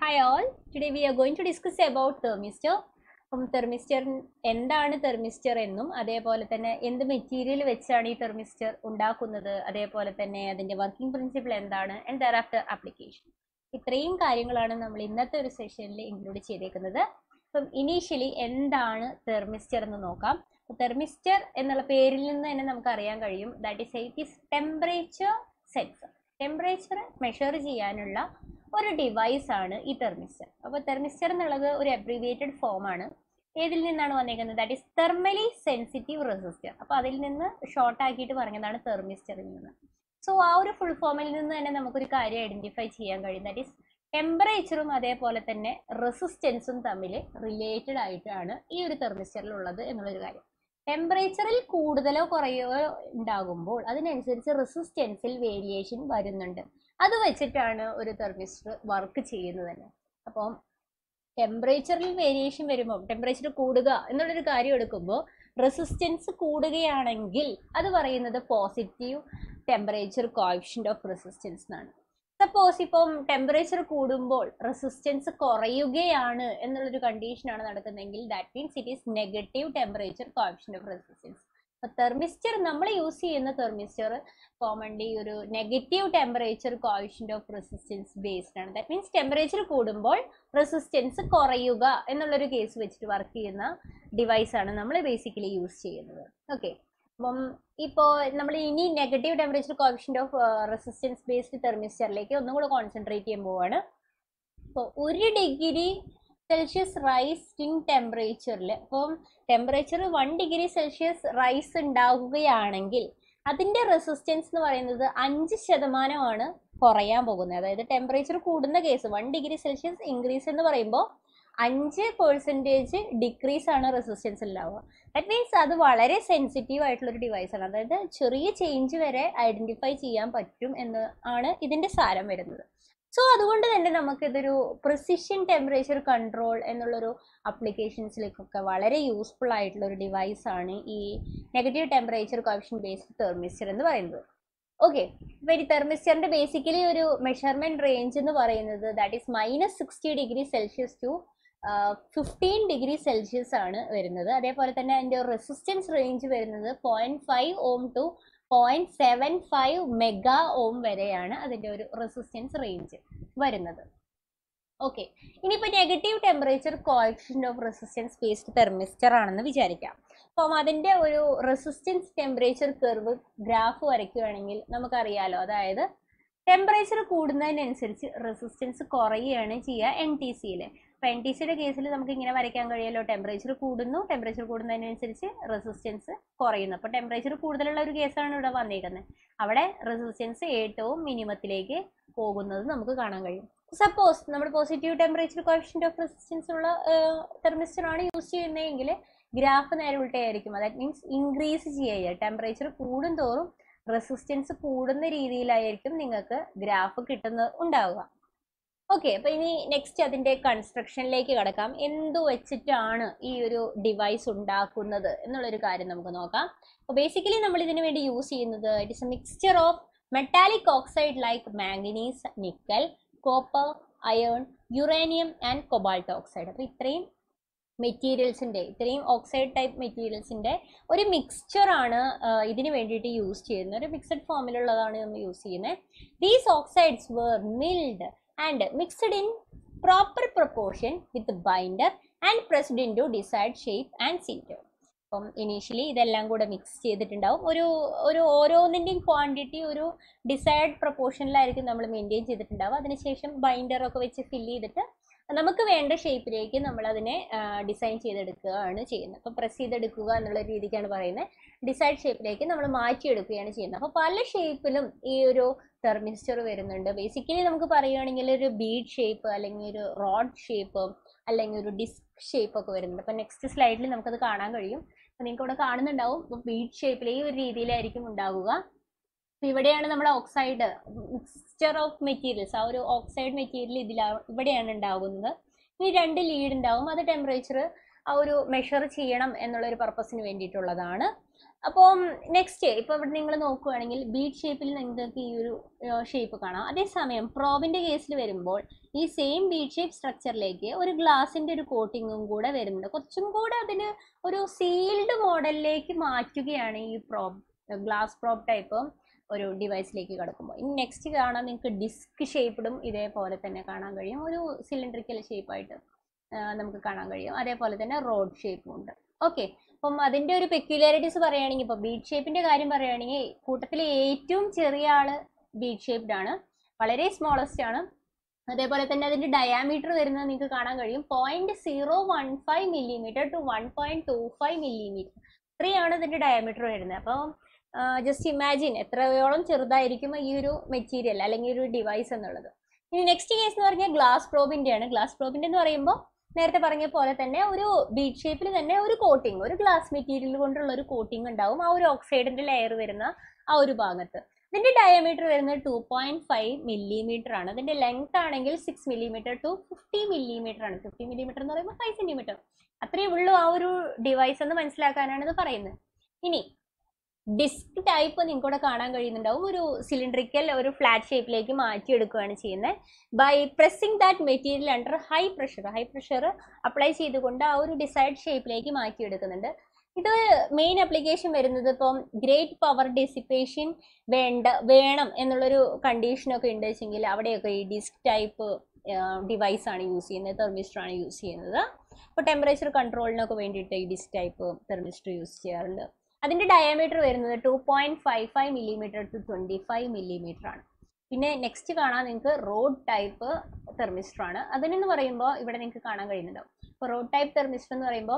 Hi all, today we are going to discuss about thermistor. അപ്പം thermistor എന്താണ് thermistor എന്നും അതേപോലെ തന്നെ എന്ത് മെറ്റീരിയൽ വെച്ചാണ് ഈ തെർമിസ്റ്റർ ഉണ്ടാക്കുന്നത് അതേപോലെ തന്നെ അതിൻ്റെ വർക്കിംഗ് പ്രിൻസിപ്പിൾ എന്താണ് ആൻഡ് ദർ ആഫ്റ്റർ ആപ്ലിക്കേഷൻ ഇത്രയും കാര്യങ്ങളാണ് നമ്മൾ ഇന്നത്തെ ഒരു സെഷനിൽ ഇൻക്ലൂഡ് ചെയ്തേക്കുന്നത് അപ്പം ഇനീഷ്യലി എന്താണ് തെർമിസ്റ്റർ എന്ന് നോക്കാം തെർമിസ്റ്റർ എന്നുള്ള പേരിൽ നിന്ന് തന്നെ നമുക്ക് അറിയാൻ കഴിയും that is it is temperature sensor temperature measure ചെയ്യാനുള്ള ഒരു ഡിവൈസ് ആണ് ഈ തെർമിസ്റ്റർ അപ്പോൾ തെർമിസ്റ്റർ എന്നുള്ളത് ഒരു അബ്രീവിയേറ്റഡ് ഫോം ആണ് ഏതിൽ നിന്നാണ് വന്നേക്കുന്നത് that is thermally sensitive resistor അപ്പോൾ അതിൽ നിന്ന് ഷോർട്ട് ആക്കിയിട്ട് പറഞ്ഞതാണ് തെർമിസ്റ്ററിൽ നിന്ന് സോ ആ ഒരു ഫുൾ ഫോമിൽ നിന്ന് തന്നെ നമുക്കൊരു കാര്യം ഐഡന്റിഫൈ ചെയ്യാൻ കഴിയും ദാറ്റ് ഈസ് ടെമ്പറേച്ചറും അതേപോലെ തന്നെ റെസിസ്റ്റൻസും തമ്മിൽ റിലേറ്റഡ് ആയിട്ടാണ് ഈ ഒരു തെർമിസ്റ്ററിൽ ഉള്ളത് എന്നുള്ളൊരു കാര്യം ടെമ്പറേച്ചറിൽ കൂടുതലോ കുറയോ ഉണ്ടാകുമ്പോൾ അതിനനുസരിച്ച് റെസിസ്റ്റൻസിൽ വേരിയേഷൻ വരുന്നുണ്ട് അത് വെച്ചിട്ടാണ് ഒരു തെർമിസ്റ്റർ വർക്ക് ചെയ്യുന്നത് തന്നെ അപ്പം ടെമ്പറേച്ചറിൽ വേരിയേഷൻ വരുമ്പോൾ ടെമ്പറേച്ചർ കൂടുക എന്നുള്ളൊരു കാര്യം എടുക്കുമ്പോൾ റെസിസ്റ്റൻസ് കൂടുകയാണെങ്കിൽ അത് പറയുന്നത് positive temperature coefficient of resistance എന്നാണ് സപ്പോസ് ഇപ്പം ടെമ്പറേച്ചർ കൂടുമ്പോൾ റെസിസ്റ്റൻസ് കുറയുകയാണ് എന്നുള്ളൊരു കണ്ടീഷനാണ് നടക്കുന്നതെങ്കിൽ that means it is negative temperature coefficient of resistance അപ്പോൾ തെർമിസ്റ്റർ നമ്മൾ യൂസ് ചെയ്യുന്ന തെർമിസ്റ്റർ കോമൺലി ഒരു negative temperature coefficient of resistance based ആണ് ദാറ്റ് മീൻസ് ടെമ്പറേച്ചർ കൂടുമ്പോൾ റെസിസ്റ്റൻസ് കുറയുക എന്നുള്ളൊരു കേസ് വെച്ചിട്ട് വർക്ക് ചെയ്യുന്ന ഡിവൈസ് ആണ് നമ്മൾ ബേസിക്കലി യൂസ് ചെയ്യുന്നത് ഓക്കെ അപ്പം ഇപ്പോൾ നമ്മൾ ഇനി negative temperature coefficient of resistance based തെർമിസ്റ്ററിലേക്ക് ഒന്നും കൂടെ കോൺസെൻട്രേറ്റ് ചെയ്യാൻ പോവാണ് ഇപ്പോൾ ഒരു ഡിഗ്രി സെൽഷ്യസ് റൈസ് ഇൻ ടെമ്പറേച്ചറിൽ അപ്പം temperature one degree Celsius rise ഉണ്ടാകുകയാണെങ്കിൽ അതിൻ്റെ റെസിസ്റ്റൻസ് എന്ന് പറയുന്നത് അഞ്ച് ശതമാനമാണ് കുറയാൻ പോകുന്നത് അതായത് ടെമ്പറേച്ചർ കൂടുന്ന case one degree Celsius increase എന്ന് പറയുമ്പോൾ അഞ്ച് പെർസെൻറ്റേജ് ഡിക്രീസ് ആണ് റെസിസ്റ്റൻസ് ഉണ്ടാവുക ദാറ്റ് മീൻസ് അത് വളരെ സെൻസിറ്റീവ് ആയിട്ടുള്ള ഒരു ഡിവൈസ് ആണ് അതായത് ചെറിയ ചേഞ്ച് വരെ ഐഡൻറ്റിഫൈ ചെയ്യാൻ പറ്റും എന്ന് ആണ് ഇതിൻ്റെ സാരം വരുന്നത് സോ അതുകൊണ്ട് തന്നെ നമുക്കിതൊരു പ്രിസിഷൻ ടെമ്പറേച്ചർ കൺട്രോൾ എന്നുള്ളൊരു അപ്ലിക്കേഷൻസിലേക്കൊക്കെ വളരെ യൂസ്ഫുൾ ആയിട്ടുള്ള ഒരു ഡിവൈസ് ആണ് ഈ negative temperature coefficient based thermistor എന്ന് പറയുന്നത് ഓക്കെ ഇപ്പോൾ ഈ തെർമിസ്റ്ററിൻ്റെ ബേസിക്കലി ഒരു മെഷർമെൻറ്റ് റേഞ്ച് എന്ന് പറയുന്നത് that is minus sixty degree Celsius to fifteen degree Celsius ആണ് വരുന്നത് അതേപോലെ തന്നെ അതിൻ്റെ റെസിസ്റ്റൻസ് റേഞ്ച് വരുന്നത് point five ohm to point seven five mega ohm വരെയാണ് അതിൻ്റെ ഒരു റെസിസ്റ്റൻസ് റേഞ്ച് വരുന്നത് ഓക്കെ ഇനിയിപ്പോൾ negative temperature coefficient of resistance based thermistor ആണെന്ന് വിചാരിക്കാം അപ്പം അതിൻ്റെ ഒരു റെസിസ്റ്റൻസ് ടെമ്പറേച്ചർ കർവ് ഗ്രാഫ് വരയ്ക്കുകയാണെങ്കിൽ നമുക്കറിയാലോ അതായത് ടെമ്പറേച്ചർ കൂടുന്നതിനനുസരിച്ച് റെസിസ്റ്റൻസ് കുറയുകയാണ് ചെയ്യുക എൻ ടി സിയിൽ അപ്പോൾ എൻ ടി സിയുടെ കേസിൽ നമുക്ക് ഇങ്ങനെ വരയ്ക്കാൻ കഴിയുമല്ലോ ടെമ്പറേച്ചർ കൂടുന്നു ടെമ്പറേച്ചർ കൂടുന്നതിനനുസരിച്ച് റെസിസ്റ്റൻസ് കുറയുന്നു അപ്പോൾ ടെമ്പറേച്ചർ കൂടുതലുള്ള ഒരു കേസാണ് ഇവിടെ വന്നേക്കുന്നത് അവിടെ റെസിസ്റ്റൻസ് ഏറ്റവും മിനിമത്തിലേക്ക് പോകുന്നത് നമുക്ക് കാണാൻ കഴിയും സപ്പോസ് നമ്മൾ positive temperature coefficient of resistance ഉള്ള തെർമിസ്റ്റർ ആണ് യൂസ് ചെയ്യുന്നതെങ്കിൽ ഗ്രാഫ് നേരെ ഉൾട്ടയായിരിക്കും ദാറ്റ് മീൻസ് ഇൻക്രീസ് ചെയ്യുക ടെമ്പറേച്ചർ കൂടും തോറും റെസിസ്റ്റൻസ് കൂടുന്ന രീതിയിലായിരിക്കും നിങ്ങൾക്ക് ഗ്രാഫ് കിട്ടുന്നത് ഉണ്ടാവുക ഓക്കെ അപ്പോൾ ഇനി നെക്സ്റ്റ് അതിൻ്റെ കൺസ്ട്രക്ഷനിലേക്ക് കിടക്കാം എന്തു വെച്ചിട്ടാണ് ഈ ഒരു ഡിവൈസ് ഉണ്ടാക്കുന്നത് എന്നുള്ളൊരു കാര്യം നമുക്ക് നോക്കാം അപ്പോൾ ബേസിക്കലി നമ്മൾ ഇതിനു വേണ്ടി യൂസ് ചെയ്യുന്നത് it is a mixture of metallic oxide like manganese nickel copper iron uranium and cobalt oxide അപ്പോൾ ഇത്രയും മെറ്റീരിയൽസിൻ്റെ ഇത്രയും ഓക്സൈഡ് ടൈപ്പ് മെറ്റീരിയൽസിൻ്റെ ഒരു മിക്സ്ചറാണ് ഇതിന് വേണ്ടിയിട്ട് യൂസ് ചെയ്യുന്നത് ഒരു മിക്സഡ് ഫോമിലുള്ളതാണ് നമ്മൾ യൂസ് ചെയ്യുന്നത് these oxides were milled and mixed in proper proportion with binder and pressed into desired shape and sintered അപ്പം ഇനീഷ്യലി ഇതെല്ലാം കൂടെ മിക്സ് ചെയ്തിട്ടുണ്ടാവും ഒരു ഒരു ഓരോന്നിൻ്റെയും ക്വാണ്ടിറ്റി ഒരു ഡിസൈഡ് പ്രൊപ്പോർഷനിലായിരിക്കും നമ്മൾ മെയിൻറ്റെയിൻ ചെയ്തിട്ടുണ്ടാവും അതിനുശേഷം ബൈൻഡറൊക്കെ വെച്ച് ഫില്ല് ചെയ്തിട്ട് നമുക്ക് വേണ്ട ഷേപ്പിലേക്ക് നമ്മൾ അതിനെ ഡിസൈൻ ചെയ്തെടുക്കുകയാണ് ചെയ്യുന്നത് അപ്പോൾ പ്രസ് ചെയ്തെടുക്കുക എന്നുള്ള രീതിക്കാണ് പറയുന്നത് ഡിസൈഡ് ഷേപ്പിലേക്ക് നമ്മൾ മാറ്റിയെടുക്കുകയാണ് ചെയ്യുന്നത് അപ്പോൾ പല ഷേപ്പിലും ഈ ഒരു തെർമിസ്റ്റർ വരുന്നുണ്ട് ബേസിക്കലി നമുക്ക് പറയുകയാണെങ്കിൽ ഒരു ബീഡ് ഷേപ്പ് അല്ലെങ്കിൽ ഒരു റോഡ് ഷേപ്പ് അല്ലെങ്കിൽ ഒരു ഡിസ്ക് ഷേപ്പ് ഒക്കെ വരുന്നുണ്ട് അപ്പോൾ നെക്സ്റ്റ് സ്ലൈഡിൽ നമുക്കത് കാണാൻ കഴിയും അപ്പോൾ നിങ്ങൾക്ക് ഇവിടെ കാണുന്നുണ്ടാവും ഇപ്പോൾ ബീഡ് ഷേപ്പിൽ ഈ ഒരു രീതിയിലായിരിക്കും ഉണ്ടാവുക അപ്പോൾ ഇവിടെയാണ് നമ്മൾ ഓക്സൈഡ് മിക്സ്ചർ ഓഫ് മെറ്റീരിയൽസ് ആ ഒരു ഓക്സൈഡ് മെറ്റീരിയൽ ഇതിലാണ് ഇവിടെയാണ് ഉണ്ടാകുന്നത് ഇനി രണ്ട് ലീഡ് ഉണ്ടാവും അത് ടെമ്പറേച്ചർ ആ ഒരു മെഷർ ചെയ്യണം എന്നുള്ള ഒരു പർപ്പസിന് വേണ്ടിയിട്ടുള്ളതാണ് അപ്പം നെക്സ്റ്റ് ഇപ്പോൾ ഇവിടെ നിങ്ങൾ നോക്കുകയാണെങ്കിൽ ബീഡ് ഷേപ്പിൽ നിങ്ങൾക്ക് ഈ ഒരു ഷേപ്പ് കാണാം അതേസമയം പ്രോബിൻ്റെ കേസിൽ വരുമ്പോൾ ഈ സെയിം ബീഡ് ഷേപ്പ് സ്ട്രക്ചറിലേക്ക് ഒരു ഗ്ലാസിൻ്റെ ഒരു കോട്ടിങ്ങും കൂടെ വരുന്നുണ്ട് കുറച്ചും കൂടെ അതിന് ഒരു സീൽഡ് മോഡലിലേക്ക് മാറ്റുകയാണ് ഈ പ്രോബ് ഗ്ലാസ് പ്രോബ് ടൈപ്പ് ഒരു ഡിവൈസിലേക്ക് കിടക്കുമ്പോൾ ഇനി നെക്സ്റ്റ് കാണാൻ നിങ്ങൾക്ക് ഡിസ്ക് ഷേപ്പ്ഡും ഇതേപോലെ തന്നെ കാണാൻ കഴിയും ഒരു സിലിണ്ടറിക്കൽ ഷേപ്പായിട്ട് നമുക്ക് കാണാൻ കഴിയും അതേപോലെ തന്നെ റോഡ് ഷേപ്പും ഉണ്ട് ഓക്കെ അപ്പം അതിൻ്റെ ഒരു പെക്യുലാരിറ്റീസ് പറയുകയാണെങ്കിൽ ഇപ്പോൾ ബീഡ് ഷേപ്പിൻ്റെ കാര്യം പറയുകയാണെങ്കിൽ കൂട്ടത്തിൽ ഏറ്റവും ചെറിയ ആള് ബീഡ് ഷേപ്ഡ് ആണ് വളരെ സ്മോളസ്റ്റ് ആണ് അതേപോലെ തന്നെ അതിൻ്റെ ഡയാമീറ്റർ വരുന്നത് നിങ്ങൾക്ക് കാണാൻ കഴിയും point zero one five millimetre to one point two five millimetre ഇത്രയാണ് ഇതിൻ്റെ ഡയാമീറ്റർ വരുന്നത് അപ്പോൾ ജസ്റ്റ് ഇമാജിൻ എത്രയോളം ചെറുതായിരിക്കും ഈ ഒരു മെറ്റീരിയൽ അല്ലെങ്കിൽ ഒരു ഡിവൈസ് എന്നുള്ളത് ഇനി നെക്സ്റ്റ് കേസ് എന്ന് പറഞ്ഞാൽ ഗ്ലാസ് പ്രോബിൻ്റെയാണ് ഗ്ലാസ് പ്രോബിൻ്റെ എന്ന് പറയുമ്പോൾ നേരത്തെ പറഞ്ഞ പോലെ തന്നെ ഒരു ബീഡ് ഷേപ്പിൽ തന്നെ ഒരു കോട്ടിങ് ഒരു ഗ്ലാസ് മെറ്റീരിയൽ കൊണ്ടുള്ള ഒരു കോട്ടിങ് ഉണ്ടാവും ആ ഒരു ഓക്സൈഡിന്റെ ലെയർ വരുന്ന ആ ഒരു ഭാഗത്ത് ഇതിന്റെ ഡയമീറ്റർ വരുന്നത് ടു പോയിന്റ് ഫൈവ് മില്ലിമീറ്റർ ആണ് അതിന്റെ ലെങ്ത് ആണെങ്കിൽ six millimetre to fifty millimetre ആണ് ഫിഫ്റ്റി മില്ലിമീറ്റർ എന്ന് പറയുമ്പോൾ ഫൈവ് സെന്റിമീറ്റർ അത്രയേ ഉള്ളൂ ആ ഒരു ഡിവൈസ് എന്ന് മനസ്സിലാക്കാനാണ് ഇത് പറയുന്നത് ഇനി ഡിസ്ക് ടൈപ്പ് നിങ്ങൾക്ക് ഇവിടെ കാണാൻ കഴിയുന്നുണ്ടാവും ഒരു സിലിണ്ടറിക്കൽ ഒരു ഫ്ലാറ്റ് ഷേപ്പിലേക്ക് മാറ്റിയെടുക്കുകയാണ് ചെയ്യുന്നത് by pressing that material under high pressure high pressure apply ചെയ്തുകൊണ്ട് ആ ഒരു ഡിസൈഡ് ഷേപ്പിലേക്ക് മാറ്റിയെടുക്കുന്നുണ്ട് ഇത് മെയിൻ ആപ്ലിക്കേഷൻ വരുന്നത് ഇപ്പം ഗ്രേറ്റ് പവർ ഡെസിപ്പേഷൻ വേണ്ട വേണം എന്നുള്ളൊരു കണ്ടീഷനൊക്കെ ഉണ്ട് വെച്ചെങ്കിൽ അവിടെയൊക്കെ ഈ ഡിസ്ക് ടൈപ്പ് ഡിവൈസ് ആണ് യൂസ് ചെയ്യുന്നത് തെർമിസ്റ്റർ ആണ് യൂസ് ചെയ്യുന്നത് ഇപ്പോൾ ടെമ്പറേച്ചർ കൺട്രോളിനൊക്കെ വേണ്ടിയിട്ട് ഈ ഡിസ്ക് ടൈപ്പ് തെർമിസ്റ്റർ യൂസ് ചെയ്യാറുണ്ട് അതിൻ്റെ ഡയമീറ്റർ വരുന്നത് two point five five millimetre to twenty five millimetre ആണ് പിന്നെ നെക്സ്റ്റ് കാണാൻ നിങ്ങൾക്ക് റോഡ് ടൈപ്പ് തെർമിസ്റ്റർ ആണ് അതിനെന്ന് പറയുമ്പോൾ ഇവിടെ നിങ്ങൾക്ക് കാണാൻ കഴിയുന്നുണ്ടാവും ഇപ്പോൾ റോഡ് ടൈപ്പ് തെർമിസ്റ്റർ എന്ന് പറയുമ്പോൾ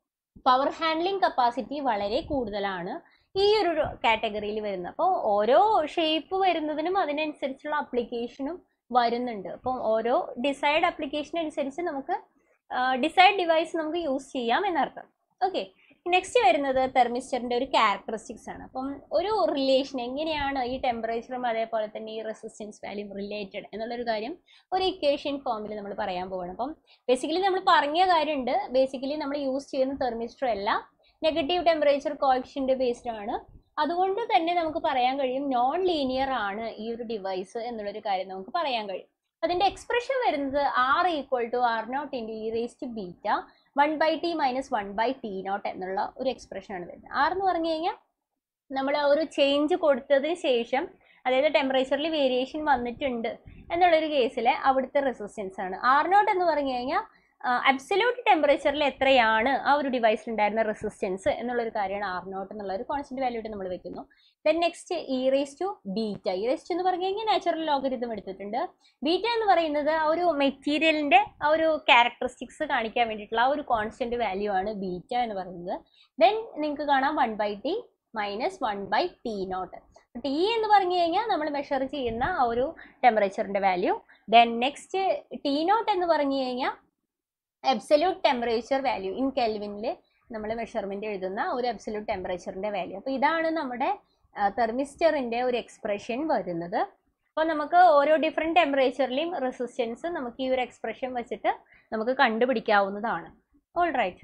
പവർ ഹാൻഡ്ലിംഗ് കപ്പാസിറ്റി വളരെ കൂടുതലാണ് ഈ ഒരു കാറ്റഗറിയിൽ വരുന്നത് അപ്പോൾ ഓരോ ഷേപ്പ് വരുന്നതിനും അതിനനുസരിച്ചുള്ള അപ്ലിക്കേഷനും വരുന്നുണ്ട് അപ്പം ഓരോ ഡിസൈഡ് അപ്ലിക്കേഷൻ അനുസരിച്ച് നമുക്ക് ഡിസൈഡ് ഡിവൈസ് നമുക്ക് യൂസ് ചെയ്യാം എന്നർത്ഥം ഓക്കെ നെക്സ്റ്റ് വരുന്നത് തെർമിസ്റ്ററിന്റെ ഒരു ക്യാരക്ടറിസ്റ്റിക്സ് ആണ് അപ്പം ഒരു റിലേഷൻ എങ്ങനെയാണ് ഈ ടെമ്പറേച്ചറും അതേപോലെ തന്നെ ഈ റെസിസ്റ്റൻസ് വാല്യൂം റിലേറ്റഡ് എന്നുള്ളൊരു കാര്യം ഒരു ഇക്വേഷൻ ഫോമിൽ നമ്മൾ പറയാൻ പോവാണ് അപ്പം ബേസിക്കലി നമ്മൾ പറഞ്ഞ കാര്യമുണ്ട് ബേസിക്കലി നമ്മൾ യൂസ് ചെയ്യുന്ന തെർമിസ്റ്റർ എല്ലാം നെഗറ്റീവ് ടെമ്പറേച്ചർ കോയിഷ്യൻ്റ് ബേസ്ഡ് ആണ് അതുകൊണ്ട് തന്നെ നമുക്ക് പറയാൻ കഴിയും നോൺ ലീനിയർ ആണ് ഈ ഒരു ഡിവൈസ് എന്നുള്ളൊരു കാര്യം നമുക്ക് പറയാൻ കഴിയും അതിന്റെ എക്സ്പ്രഷൻ വരുന്നത് R equal to R naught into e raise to beta one by T minus one by T naught എന്നുള്ള ഒരു എക്സ്പ്രഷൻ ആണ് വരുന്നത് ആർ എന്ന് പറഞ്ഞു കഴിഞ്ഞാൽ നമ്മൾ ആ ഒരു ചേഞ്ച് കൊടുത്തതിന് ശേഷം അതായത് ടെമ്പറേച്ചറിൽ വേരിയേഷൻ വന്നിട്ടുണ്ട് എന്നുള്ളൊരു കേസിൽ അവിടുത്തെ റെസിസ്റ്റൻസ് ആണ് ആർ നോട്ട് എന്ന് പറഞ്ഞു കഴിഞ്ഞാൽ അബ്സല്യൂട്ട് ടെമ്പറേച്ചറിൽ എത്രയാണ് ആ ഒരു ഡിവൈസിൽ ഉണ്ടായിരുന്ന റെസിസ്റ്റൻസ് എന്നുള്ളൊരു കാര്യമാണ് ആർ നോട്ട് എന്നുള്ള ഒരു കോൺസ്റ്റന്റ് വാല്യൂ ആയിട്ട് നമ്മൾ വെക്കുന്നു then next e raise to beta e raise to എന്ന് പറഞ്ഞു കഴിഞ്ഞാൽ നാച്ചുറൽ ലോഗരിതം എടുത്തിട്ടുണ്ട് ബീറ്റ എന്ന് പറയുന്നത് ആ ഒരു മെറ്റീരിയലിന്റെ ആ ഒരു ക്യാരക്ടറിസ്റ്റിക്സ് കാണിക്കാൻ വേണ്ടിയിട്ടുള്ള ആ ഒരു കോൺസ്റ്റന്റ് വാല്യൂ ആണ് ബീറ്റ എന്ന് പറയുന്നത് ദെൻ നിങ്ങൾക്ക് കാണാം one by T minus one by T naught T എന്ന് പറഞ്ഞു കഴിഞ്ഞാൽ നമ്മൾ മെഷർ ചെയ്യുന്ന ആ ഒരു ടെമ്പറേച്ചറിന്റെ value then next T naught എന്ന് പറഞ്ഞു കഴിഞ്ഞാൽ എബ്സല്യൂട്ട് ടെമ്പറേച്ചർ വാല്യൂ ഇൻ കെൽവിനിൽ നമ്മൾ മെഷർമെന്റ് എഴുതുന്ന ഒരു എബ്സല്യൂട്ട് ടെമ്പറേച്ചറിന്റെ വാല്യൂ അപ്പോൾ ഇതാണ് നമ്മുടെ തെർമിസ്റ്ററിന്റെ ഒരു എക്സ്പ്രഷൻ വരുന്നത് അപ്പോൾ നമുക്ക് ഓരോ ഡിഫറെൻറ്റ് ടെമ്പറേച്ചറിലെയും റെസിസ്റ്റൻസ് നമുക്ക് ഈ ഒരു എക്സ്പ്രഷൻ വെച്ചിട്ട് നമുക്ക് കണ്ടുപിടിക്കാവുന്നതാണ് ഓൾ റൈറ്റ്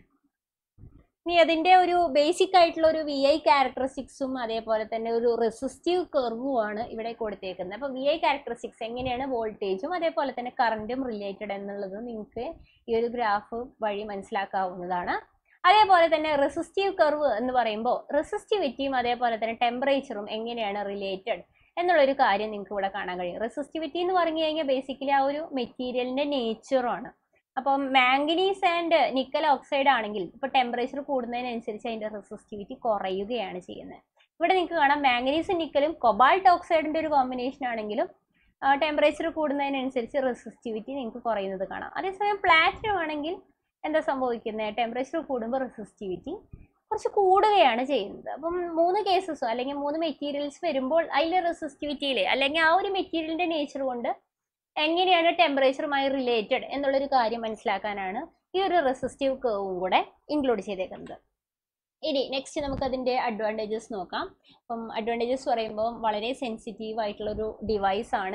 ഇനി അതിൻ്റെ ഒരു ബേസിക് ആയിട്ടുള്ള ഒരു വി ഐ ക്യാരക്ടറിസ്റ്റിക്സും അതേപോലെ തന്നെ ഒരു റെസിസ്റ്റീവ് കർവും ആണ് ഇവിടെ കൊടുത്തേക്കുന്നത് അപ്പോൾ വി ഐ ക്യാരക്ടറിസ്റ്റിക്സ് എങ്ങനെയാണ് വോൾട്ടേജും അതേപോലെ തന്നെ കറണ്ടും റിലേറ്റഡ് എന്നുള്ളത് നിങ്ങൾക്ക് ഈ ഒരു ഗ്രാഫ് വഴി മനസ്സിലാക്കാവുന്നതാണ് അതേപോലെ തന്നെ റെസിസ്റ്റീവ് കർവ് എന്ന് പറയുമ്പോൾ റെസിസ്റ്റിവിറ്റിയും അതേപോലെ തന്നെ ടെമ്പറേച്ചറും എങ്ങനെയാണ് റിലേറ്റഡ് എന്നുള്ളൊരു കാര്യം നിങ്ങൾക്ക് ഇവിടെ കാണാൻ കഴിയും റെസിസ്റ്റിവിറ്റി എന്ന് പറഞ്ഞു കഴിഞ്ഞാൽ ബേസിക്കലി ആ ഒരു മെറ്റീരിയലിന്റെ നേച്ചറാണ് അപ്പം മാംഗനീസ് ആൻഡ് നിക്കൽ ഓക്സൈഡ് ആണെങ്കിൽ ഇപ്പോൾ ടെമ്പറേച്ചർ കൂടുന്നതിനനുസരിച്ച് അതിന്റെ റെസിസ്റ്റിവിറ്റി കുറയുകയാണ് ചെയ്യുന്നത് ഇവിടെ നിങ്ങൾക്ക് കാണാം മാംഗനീസും നിക്കലും കൊബാൾട്ട് ഓക്സൈഡിന്റെ ഒരു കോമ്പിനേഷൻ ആണെങ്കിലും ടെമ്പറേച്ചർ കൂടുന്നതിനനുസരിച്ച് റെസിസ്റ്റിവിറ്റി നിങ്ങൾക്ക് കുറയുന്നത് കാണാം അതേസമയം പ്ലാറ്റിനം ആണെങ്കിൽ എന്താ സംഭവിക്കുന്നത് ടെമ്പറേച്ചർ കൂടുമ്പോൾ റെസിസ്റ്റിവിറ്റി കുറച്ച് കൂടുകയാണ് ചെയ്യുന്നത് അപ്പം മൂന്ന് കേസസോ അല്ലെങ്കിൽ മൂന്ന് മെറ്റീരിയൽസ് വരുമ്പോൾ അതിലെ റെസിസ്റ്റിവിറ്റിയിൽ അല്ലെങ്കിൽ ആ ഒരു മെറ്റീരിയലിന്റെ നേച്ചർ കൊണ്ട് എങ്ങനെയാണ് ടെമ്പറേച്ചറുമായി റിലേറ്റഡ് എന്നുള്ളൊരു കാര്യം മനസ്സിലാക്കാനാണ് ഈ ഒരു റെസിസ്റ്റീവ് കേവും കൂടെ ഇൻക്ലൂഡ് ചെയ്തേക്കുന്നത് ഇനി നെക്സ്റ്റ് നമുക്ക് അതിൻ്റെ അഡ്വാൻറ്റേജസ് നോക്കാം അപ്പം അഡ്വാൻറ്റേജസ് പറയുമ്പോൾ വളരെ സെൻസിറ്റീവ് ആയിട്ടുള്ളൊരു ഡിവൈസ് ആണ്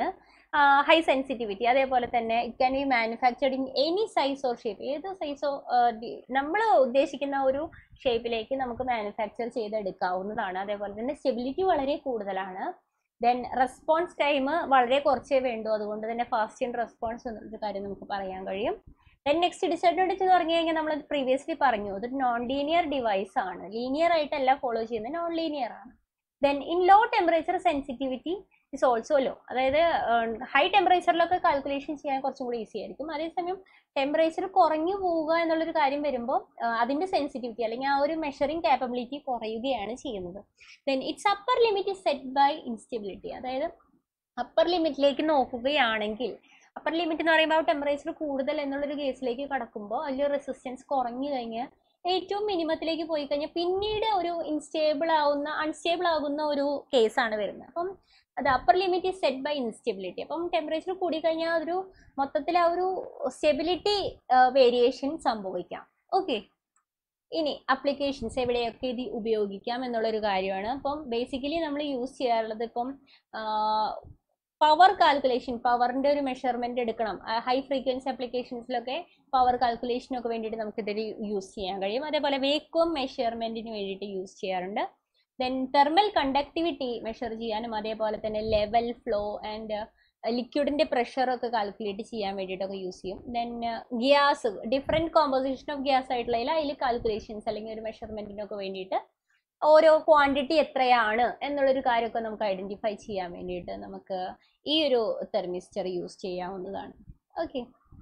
ഹൈ സെൻസിറ്റിവിറ്റി അതേപോലെ തന്നെ it can be manufactured in any size or shape ഏത് സൈസോ നമ്മൾ ഉദ്ദേശിക്കുന്ന ഒരു ഷേപ്പിലേക്ക് നമുക്ക് മാനുഫാക്ചർ ചെയ്തെടുക്കാവുന്നതാണ് അതേപോലെ തന്നെ സ്റ്റെബിലിറ്റി വളരെ കൂടുതലാണ് ദെൻ റെസ്പോൺസ് ടൈം വളരെ കുറച്ചേ വേണ്ടൂ അതുകൊണ്ട് തന്നെ ഫാസ്റ്റ് ആൻഡ് റെസ്പോൺസ് എന്നൊരു കാര്യം നമുക്ക് പറയാൻ കഴിയും ദെൻ നെക്സ്റ്റ് ഡിസഡ്വാൻറ്റേജ് എന്ന് പറഞ്ഞു കഴിഞ്ഞാൽ നമ്മൾ പ്രീവിയസ്ലി പറഞ്ഞു ഇത് നോൺ ലീനിയർ ഡിവൈസ് ആണ് ലീനിയർ ആയിട്ടല്ല ഫോളോ ചെയ്യുന്നത് നോൺ ലീനിയർ ആണ് then in low temperature sensitivity is also low അതായത് ഹൈ ടെമ്പറേച്ചറിലൊക്കെ കാൽക്കുലേഷൻ ചെയ്യാൻ കുറച്ചും കൂടി ഈസി ആയിരിക്കും അതേസമയം ടെമ്പറേച്ചർ കുറഞ്ഞു പോവുക എന്നുള്ളൊരു കാര്യം വരുമ്പോൾ അതിൻ്റെ സെൻസിറ്റിവിറ്റി അല്ലെങ്കിൽ ആ ഒരു മെഷറിംഗ് കാപ്പബിലിറ്റി കുറയുകയാണ് ചെയ്യുന്നത് then its upper limit is set by instability അതായത് അപ്പർ ലിമിറ്റിലേക്ക് നോക്കുകയാണെങ്കിൽ അപ്പർ ലിമിറ്റ് എന്ന് പറയുമ്പോൾ ടെമ്പറേച്ചർ കൂടുതൽ എന്നുള്ളൊരു കേസിലേക്ക് കടക്കുമ്പോൾ അതിൽ റെസിസ്റ്റൻസ് കുറഞ്ഞു കഴിഞ്ഞാൽ ഏറ്റവും മിനിമത്തിലേക്ക് പോയി കഴിഞ്ഞാൽ പിന്നീട് ഒരു ഇൻസ്റ്റേബിൾ ആവുന്ന അൺസ്റ്റേബിൾ ആകുന്ന ഒരു കേസാണ് വരുന്നത് അപ്പം അത് upper limit is set by instability അപ്പം ടെമ്പറേച്ചർ കൂടിക്കഴിഞ്ഞാൽ ഒരു മൊത്തത്തിൽ ആ ഒരു സ്റ്റെബിലിറ്റി വേരിയേഷൻ സംഭവിക്കാം ഓക്കെ ഇനി അപ്ലിക്കേഷൻസ് എവിടെയൊക്കെ ഇത് ഉപയോഗിക്കാം എന്നുള്ളൊരു കാര്യമാണ് അപ്പം ബേസിക്കലി നമ്മൾ യൂസ് ചെയ്യാറുള്ളത് ഇപ്പം പവർ കാൽക്കുലേഷൻ പവറിൻ്റെ ഒരു മെഷർമെൻറ്റ് എടുക്കണം ഹൈ ഫ്രീക്വൻസി അപ്ലിക്കേഷൻസിലൊക്കെ പവർ കാൽക്കുലേഷനൊക്കെ വേണ്ടിയിട്ട് നമുക്കിതിൽ യൂസ് ചെയ്യാൻ കഴിയും അതേപോലെ വേക്വം മെഷർമെൻറ്റിന് വേണ്ടിയിട്ട് യൂസ് ചെയ്യാറുണ്ട് ദെൻ തെർമൽ കണ്ടക്ടിവിറ്റി മെഷർ ചെയ്യാനും അതേപോലെ തന്നെ ലെവൽ ഫ്ലോ ആൻഡ് ലിക്വിഡിൻ്റെ പ്രഷറൊക്കെ കാൽക്കുലേറ്റ് ചെയ്യാൻ വേണ്ടിയിട്ടൊക്കെ യൂസ് ചെയ്യും then gas different composition of gas ആയിട്ടുള്ള അതിൽ കാൽക്കുലേഷൻസ് അല്ലെങ്കിൽ ഒരു മെഷർമെൻറ്റിനൊക്കെ വേണ്ടിയിട്ട് ഓരോ ക്വാണ്ടിറ്റി എത്രയാണ് എന്നുള്ളൊരു കാര്യമൊക്കെ നമുക്ക് ഐഡൻറ്റിഫൈ ചെയ്യാൻ വേണ്ടിയിട്ട് നമുക്ക് ഈ ഒരു തെർമിസ്റ്റർ യൂസ് ചെയ്യാവുന്നതാണ് ഓക്കെ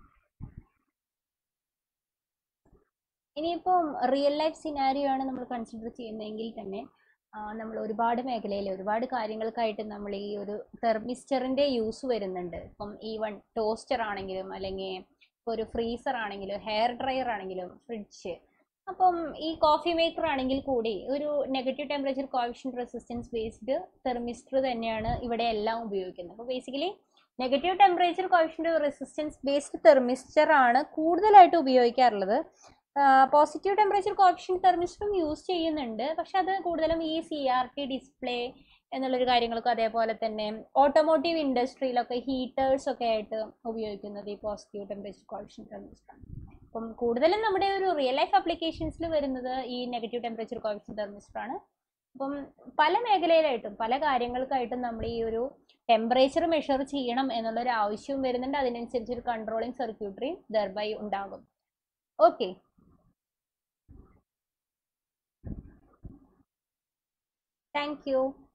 ഇനിയിപ്പം റിയൽ ലൈഫ് സിനാരിയോ ആണ് നമ്മൾ കൺസിഡർ ചെയ്യുന്നതെങ്കിൽ തന്നെ നമ്മൾ ഒരുപാട് മേഖലയിൽ ഒരുപാട് കാര്യങ്ങൾക്കായിട്ട് നമ്മൾ ഈ ഒരു തെർമിസ്റ്ററിൻ്റെ യൂസ് വരുന്നുണ്ട് ഇപ്പം ഈവൺ ടോസ്റ്റർ ആണെങ്കിലും അല്ലെങ്കിൽ ഇപ്പോൾ ഒരു ഫ്രീസർ ആണെങ്കിലും ഹെയർ ഡ്രയർ ആണെങ്കിലും ഫ്രിഡ്ജ് അപ്പം ഈ കോഫി മേക്കർ ആണെങ്കിൽ കൂടി ഒരു negative temperature coefficient resistance based thermistor തന്നെയാണ് ഇവിടെ എല്ലാം ഉപയോഗിക്കുന്നത് അപ്പോൾ basically negative temperature coefficient resistance based thermistor ആണ് കൂടുതലായിട്ട് ഉപയോഗിക്കാറുള്ളത് പോസിറ്റീവ് ടെമ്പറേച്ചർ കോഫിഷൻ തെർമിസ്റ്ററും യൂസ് ചെയ്യുന്നുണ്ട് പക്ഷെ അത് കൂടുതലും ഈ സി ആർ ടി ഡിസ്പ്ലേ എന്നുള്ളൊരു കാര്യങ്ങളൊക്കെ അതേപോലെ തന്നെ ഓട്ടോമോട്ടീവ് ഇൻഡസ്ട്രിയിലൊക്കെ ഹീറ്റേഴ്സ് ഒക്കെ ആയിട്ട് ഉപയോഗിക്കുന്നത് ഈ പോസിറ്റീവ് ടെമ്പറേച്ചർ കോഫിഷൻ തെർമിസ്റ്ററാണ് അപ്പം കൂടുതലും നമ്മുടെ ഒരു റിയൽ ലൈഫ് ആപ്ലിക്കേഷൻസിൽ വരുന്നത് ഈ നെഗറ്റീവ് ടെമ്പറേച്ചർ കോഫിഷൻ തെർമിസ്റ്റർ ആണ് അപ്പം പല മേഖലയിലായിട്ടും പല കാര്യങ്ങൾക്കായിട്ടും നമ്മൾ ഈ ഒരു ടെമ്പറേച്ചർ മെഷർ ചെയ്യണം എന്നുള്ളൊരു ആവശ്യവും വരുന്നുണ്ട് അതിനനുസരിച്ച് ഒരു കൺട്രോളിങ് സർക്യൂട്ടറി ദർബൈ ഉണ്ടാകും ഓക്കെ താങ്ക് യു